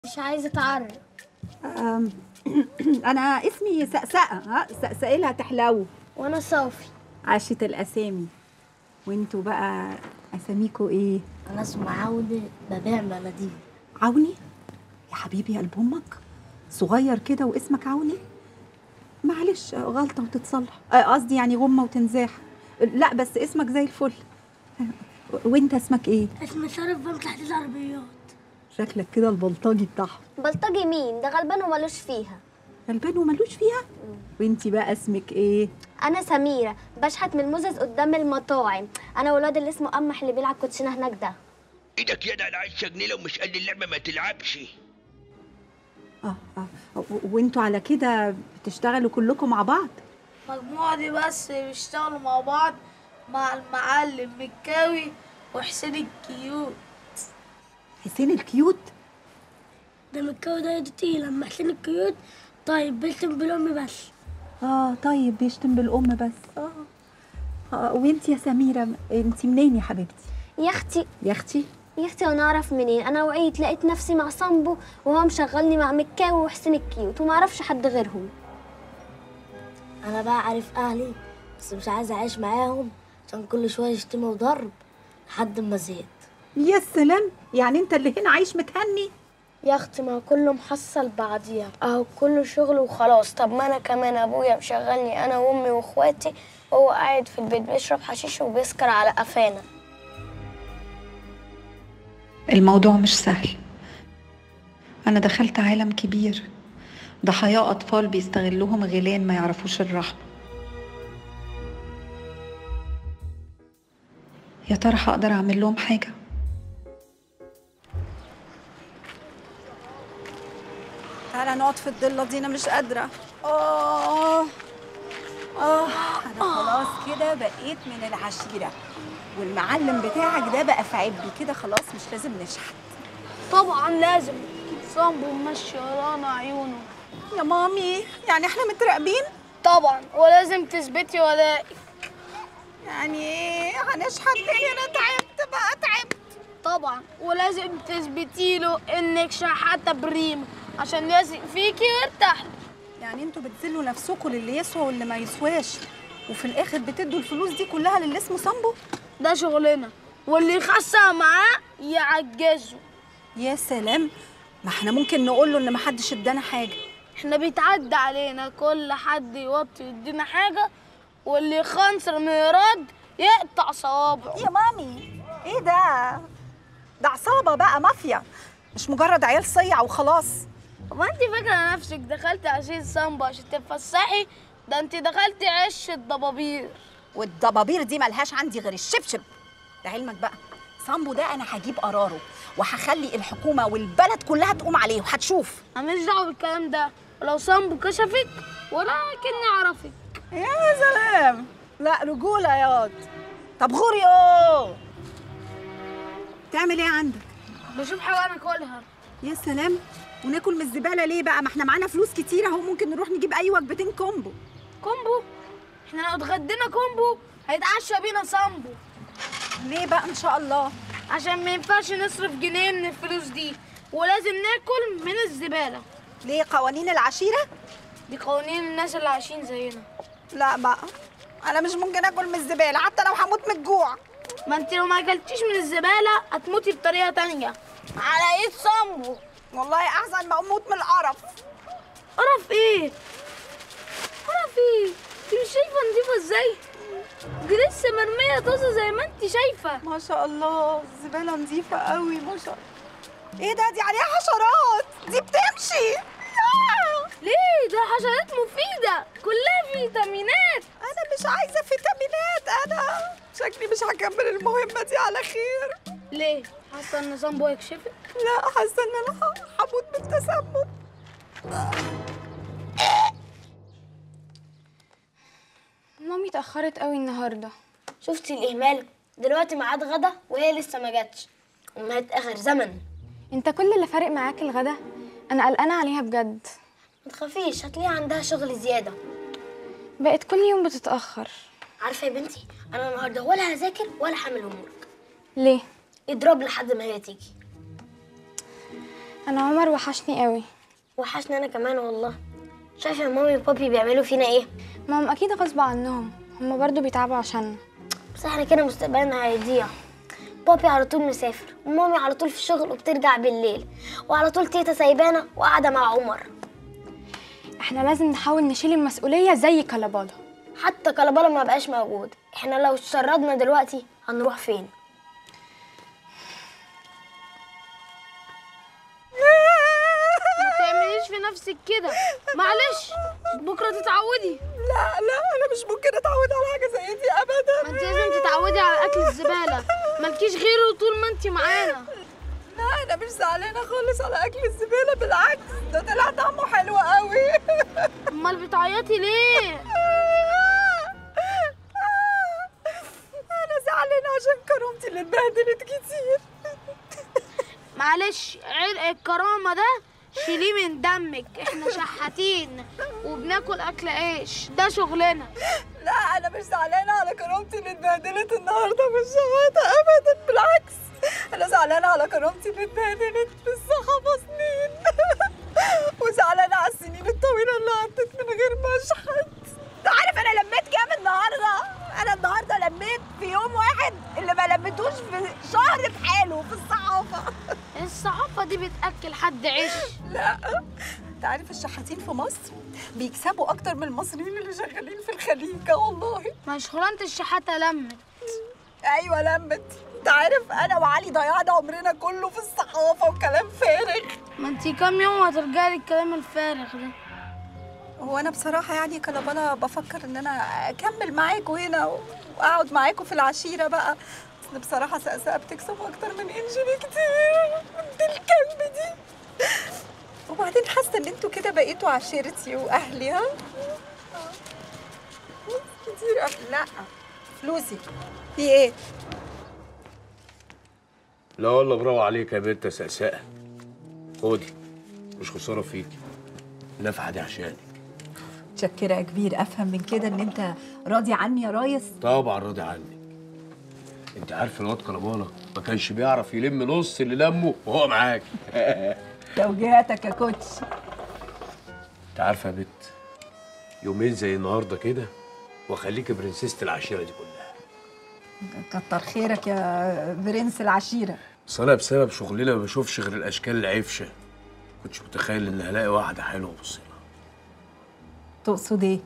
مش عايزه اتعرف أم، انا اسمي سقسقه ها سقسقلها تحلو وانا صافي عاشة الاسامي وانتوا بقى اساميكوا ايه انا اسمي عودة ببيع مناديل عوني يا حبيبي يا قلب امك صغير كده واسمك عوني معلش غلطه وتتصلح آه، قصدي يعني غمه وتنزاح لا بس اسمك زي الفل وانت اسمك ايه اسمي شرف بمسح العربيات شكلك كده البلطجي بتاعهم بلطجي مين ده غلبان ومالوش فيها غلبان وملوش فيها وانتي بقى اسمك ايه انا سميره بشحت من المزز قدام المطاعم انا والواد اللي اسمه قمح اللي بيلعب كوتشينه هناك ده ايدك يد على 10 جنيه لو مش قد اللعبه ما تلعبش اه اه و- وانتوا على كده بتشتغلوا كلكم مع بعض المجموعة دي بس بيشتغلوا مع بعض مع المعلم مكاوي وحسين الكيوت حسين الكيوت ده متكون ده يده تقيل اما حسين الكيوت طيب بيشتم بالام بس اه طيب بيشتم بالام بس اه, آه وانتي يا سميره انتي منين يا حبيبتي يا اختي يا اختي يا اختي وانا اعرف منين انا وعيت لقيت نفسي مع صامبو وهو مشغلني مع مكاوي وحسين الكيوت وما اعرفش حد غيرهم انا بقى عارف اهلي بس مش عايز اعيش معاهم عشان كل شويه يشتموا وضرب لحد ما زهقت يا سلام يعني انت اللي هنا عايش متهني يا اختي ما كله محصل بعضيها اهو كله شغل وخلاص طب ما انا كمان ابويا مشغلني انا وامي واخواتي وهو قاعد في البيت بيشرب حشيش وبيسكر على قفانا الموضوع مش سهل أنا دخلت عالم كبير ضحايا أطفال بيستغلوهم غيلان ما يعرفوش الرحمة يا ترى هقدر أعمل لهم حاجة تعالى نقعد في الضله دي انا مش قادره اه اه انا خلاص كده بقيت من العشيره والمعلم بتاعك ده بقى في عبي كده خلاص مش لازم نشحت طبعا لازم صامبو ممشي ورانا عيونه يا مامي يعني احنا متراقبين طبعا ولازم تثبتي ولائك يعني ايه هنشحت تاني انا تعبت بقى تعبت طبعا ولازم تثبتي له انك شحاتة بريم عشان يثق فيكي ويرتاح لك. يعني انتوا بتذلوا نفسكم للي يسوى واللي ما يسواش وفي الاخر بتدوا الفلوس دي كلها للي اسمه صامبو ده شغلنا واللي يخسر معاه يعجزه يا سلام ما احنا ممكن نقول له ان ما حدش ادانا حاجه احنا بيتعدى علينا كل حد يوطي يدينا حاجة واللي يخنصر من يراد يقطع صوابعه يا مامي ايه ده ده عصابه بقى مافيا مش مجرد عيال صيع وخلاص هو انت فاكرة نفسك دخلتي عشان سامبو عشان تتفسحي ده انت دخلتي عش الضبابير والضبابير دي ملهاش عندي غير الشبشب لعلمك بقى صامبو ده انا هجيب قراره وهخلي الحكومه والبلد كلها تقوم عليه وهتشوف انا ماليش دعوة بالكلام ده ولو سامبو كشفك ولا كني اعرفك يا سلام لا رجوله يا واد طب غوري اوه تعمل ايه عندك بشوف حاجة انا اكلها يا سلام وناكل من الزباله ليه بقى ما احنا معانا فلوس كتير اهو ممكن نروح نجيب اي وجبتين كومبو كومبو احنا لو اتغدينا كومبو هيتعشى بينا سامبو ليه بقى ان شاء الله عشان ما ينفعش نصرف جنيه من الفلوس دي ولازم ناكل من الزبالة ليه قوانين العشيره دي قوانين الناس اللي عايشين زينا لا بقى انا مش ممكن اكل من الزباله حتى لو هموت من الجوع ما انت لو ما اكلتيش من الزبالة هتموتي بطريقة تانية على ايد صامبو والله احسن ما اموت من القرف قرف ايه؟ قرف ايه؟ انت مش شايفة نضيفة ازاي؟ دي لسه مرمية طازة زي ما انت شايفة ما شاء الله الزباله نظيفه قوي ما شاء الله ايه ده دي عليها حشرات دي بتمشي آه! ليه؟ ده حشرات مفيدة كلها فيتامينات انا مش عايزه فيتامينات انا شكلي مش هكمل المهمه دي على خير ليه؟ حاسة ان صامبو يكشفك؟ لا حاسه ان انا ه- هموت بالتسمم مامي اتأخرت قوي النهاردة شفتي الاهمال دلوقتي ميعاد غدا وهي لسه ما جاتش امهات اخر زمن انت كل اللي فارق معاك الغدا انا قلقانة عليها بجد ما تخافيش هتلاقيها عندها شغل زياده بقت كل يوم بتتأخر عارفه يا بنتي انا النهارده ولا هذاكر ولا هعمل امورك ليه اضرب لحد ما هي تيجي انا عمر وحشني قوي وحشني انا كمان والله شايفه مامي وبابي بيعملوا فينا ايه ما هم اكيد غصب عنهم هم برضو بيتعبوا عشاننا بس احنا كده مستقبلنا هيضيع بابي على طول مسافر ومامي على طول في الشغل وبترجع بالليل وعلى طول تيتا سايبانا وقاعده مع عمر احنا لازم نحاول نشيل المسؤوليه زي كلبالا حتى كلبالا ما بقاش موجود احنا لو اتشردنا دلوقتي هنروح فين ما تعمليش في نفسك كده معلش بكره تتعودي لا لا انا مش ممكن اتعود على حاجه زي دي ابدا ما انت لازم تتعودي على اكل الزباله مالكيش غيره طول ما انت معانا لا انا مش زعلانه خالص على اكل الزباله بالعكس ده طلع طعمه حلو قوي امال بتعيطي ليه انا زعلانه عشان كرامتي اللي اتبهدلت كتير معلش عرق الكرامه ده شيليه من دمك احنا شحاتين وبناكل اكل عيش ده شغلنا لا انا مش زعلانه على كرامتي اللي اتبهدلت النهارده في الشهاده ابدا بالعكس انا زعلانه على كرامتي اللي اتبهدلت في الصحافه سنين وزعلانه على السنين الطويله اللي عدت من غير مشهد انت عارف انا لميت كام النهارده انا النهارده لميت في يوم واحد اللي ما لميتوش في شهر بحاله في الصحافه الصحافه دي بتاكل حد عيش لا انت عارف الشحاتين في مصر بيكسبوا اكتر من المصريين اللي شغالين في الخليج آه والله ما شغلانه الشحاته لمت ايوه لمت انت عارف انا وعلي ضيعنا عمرنا كله في الصحافه وكلام فارغ ما انت كام يوم هترجعي الكلام الفارغ ده هو انا بصراحه يعني كلبانه بفكر ان انا اكمل معاكم هنا واقعد معاكم في العشيره بقى بس بصراحه سقسقه بتكسب اكتر من انجلي كتير بنت الكلب دي وبعدين حاسه ان انتوا كده بقيتوا عشيرتي واهلي ها كتير أهل. لا فلوسي في ايه لا والله برافو عليك يا بنت يا سقساقه خدي مش خساره فيكي النفحه دي عشانك متشكرة يا كبير افهم من كده ان انت راضي عني يا رايس طبعا راضي عنك انت عارف الواد كربانه ما كانش بيعرف يلم نص اللي لمه وهو معاك توجيهاتك يا كوتش انت عارفه يا بت يومين زي النهارده كده واخليك برنسيسه العشيره دي كلها كتر خيرك يا برنس العشيرة بس انا بسبب شغلنا ما بشوفش غير الاشكال العفشه كنتش متخيل ان هلاقي واحده حلوه ابص لها تقصد ايه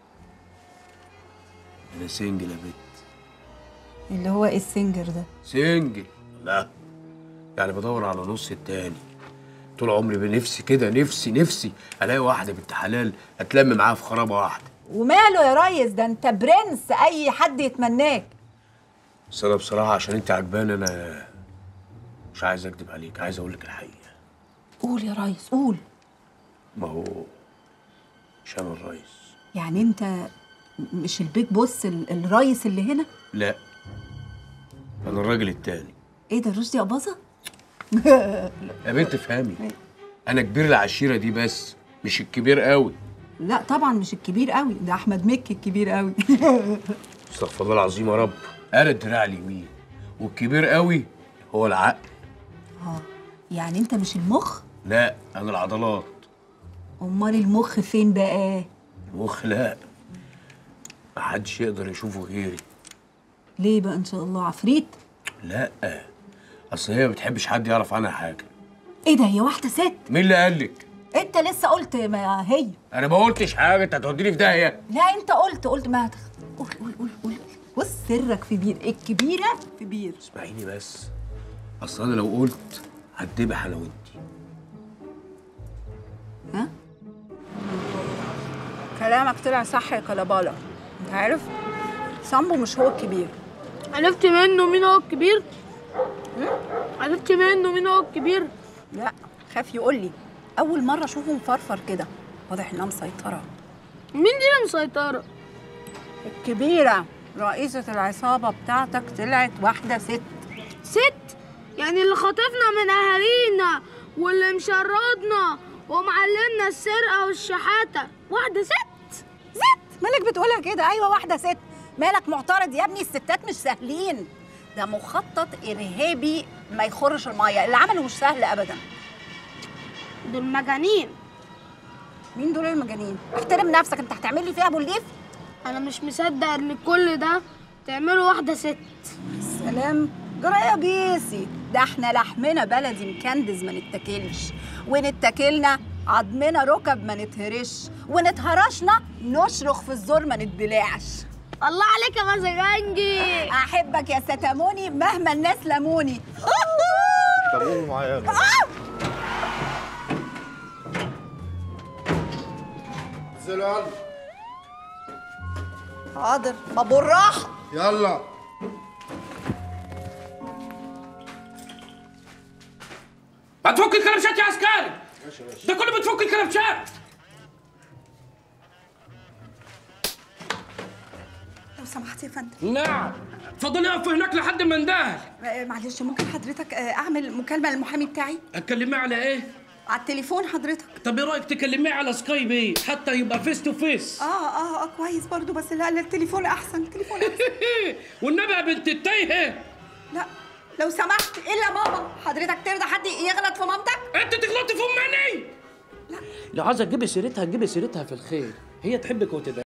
انا سنجل يا بت اللي هو ايه السنجر ده سنجل لا يعني بدور على نص التاني طول عمري بنفسي كده نفسي نفسي الاقي واحده بنت حلال اتلم معاها في خرابه واحده وماله يا ريس ده انت برنس اي حد يتمناك بس انا بصراحه عشان انت عجباني انا مش عايز اكدب عليك عايز اقول لك الحقيقه قول يا ريس قول ما هو مش انا الرئيس يعني انت مش البيج بوس ال- الريس اللي هنا لا انا الراجل التاني ايه ده رشدي اباظه يا بنت افهمي انا كبير العشيره دي بس مش الكبير قوي لا طبعا مش الكبير قوي ده احمد مكي الكبير قوي استغفر الله العظيم يا رب انا الدراع اليمين والكبير قوي هو العقل اه يعني انت مش المخ لا انا العضلات امال المخ فين بقى المخ لا محدش يقدر يشوفه غيري ليه بقى ان شاء الله عفريت لا اصل هي ما بتحبش حد يعرف عنها حاجه ايه ده هي واحده ست مين اللي قال لك انت لسه قلت ما هي انا ما قلتش حاجه انت هتوديني في داهيه لا انت قلت قلت ما هتخ... قول قول قول قول بص سرك في بير الكبيره في بير اسمعيني بس اصل انا لو قلت هتذبح انا وانتي ها كلامك طلع صح يا كلبالا انت عارف سامبو مش هو الكبير عرفت منه مين هو الكبير عرفت منه مين هو الكبير لا خاف يقول لي اول مره اشوفه مفرفر كده واضح انها مسيطره مين دي اللي مسيطره الكبيره رئيسه العصابه بتاعتك طلعت واحده ست ست يعني اللي خاطفنا من اهالينا واللي مشردنا ومعلمنا السرقه والشحاته واحده ست ست مالك بتقولها كده ايوه واحده ست مالك معترض يا ابني الستات مش سهلين ده مخطط ارهابي ما يخرش الميه اللي عمله مش سهل ابدا دول مجانين مين دول المجانين احترم نفسك انت هتعمل لي فيها ابو الليف انا مش مصدق ان كل ده تعملوا واحده ست سلام جرى يا بيسي ده احنا لحمنا بلدي مكندز ما نتاكلش ونتاكلنا عضمنا ركب ما نتهرش ونتهرشنا نشرخ في الزور ما نتبلعش الله عليك يا مزاجنجي احبك يا ستاموني مهما الناس لموني طب قوموا معايا يلا انزلوا يلا حاضر ما بالراحه يلا ما تفك الكلبشات يا عسكري ده كله بتفك الكلبشات لو سمحت يا فندم نعم اتفضلي اقف هناك لحد ما اندهل آه، معلش ممكن حضرتك آه، اعمل مكالمه للمحامي بتاعي اتكلمي على ايه على التليفون حضرتك طب ايه رايك تكلميه على سكايب ايه حتى يبقى فيس تو فيس اه اه اه كويس برضو بس لا لا التليفون احسن التليفون احسن والنبي يا بنت التايهه لا لو سمحت الا ماما حضرتك ترضى حد يغلط في مامتك انت تغلطي في امي لو عايزه تجيبي سيرتها تجيبي سيرتها في الخير هي تحبك وتدعي